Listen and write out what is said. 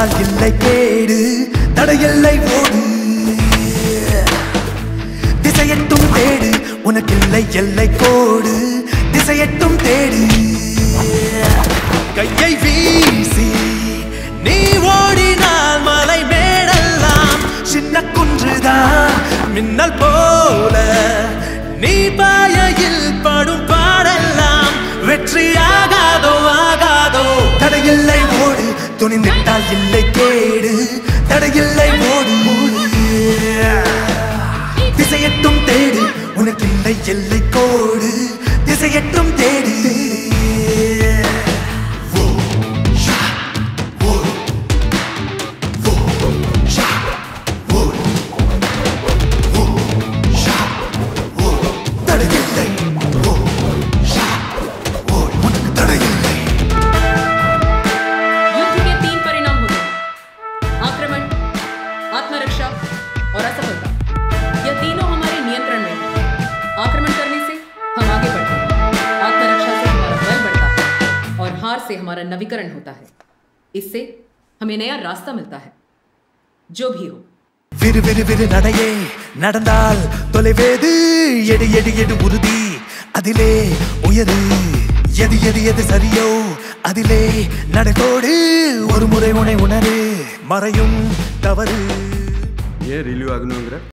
நின்றால் இல்லை கேடு தடையில்லை ஓடு திசையட்டும் தேடு உனக்கில்லை எல்லை கோடு திசையட்டும் தேடு கையை வீசி நீ ஓடினால் மலை மேடெல்லாம் சின்ன குன்றுதான் மின்னல் போல நீ பாயையில் படும் பாடெல்லாம் வெற்றியாகாதோ ஆகாதோ தடையில்லை ஓடு துணிந்திட்டால் இல்லை கேடு தடையில்லை ஓடு திசையட்டும் தேடு உனக்கில்லை எல்லை கோடு திசையட்டும் தேடு தடையில்லை உனக்கு தடையில்லை युद्ध के तीन परिणाम होते हैं आक्रमण आत्मरक्षा और असफलता यह तीनों हमारे नियंत्रण में है आक्रमण करने से हम आगे बढ़ते हैं आत्मरक्षा से हमारा बल बढ़ता है और हार से हमारा नवीकरण होता है इससे हमें नया रास्ता मिलता है जो भी हो விறு விறு விறு நடையே நடந்தால் தொலைவேது எடு எடு எடு உறுதி அதிலே உயரு எது எது எது சரியோ அதிலே நடைபோடு ஒரு முறை உனை உணரு மறையும் தவறு ஏன் ரிலீவ் ஆகணுங்கிற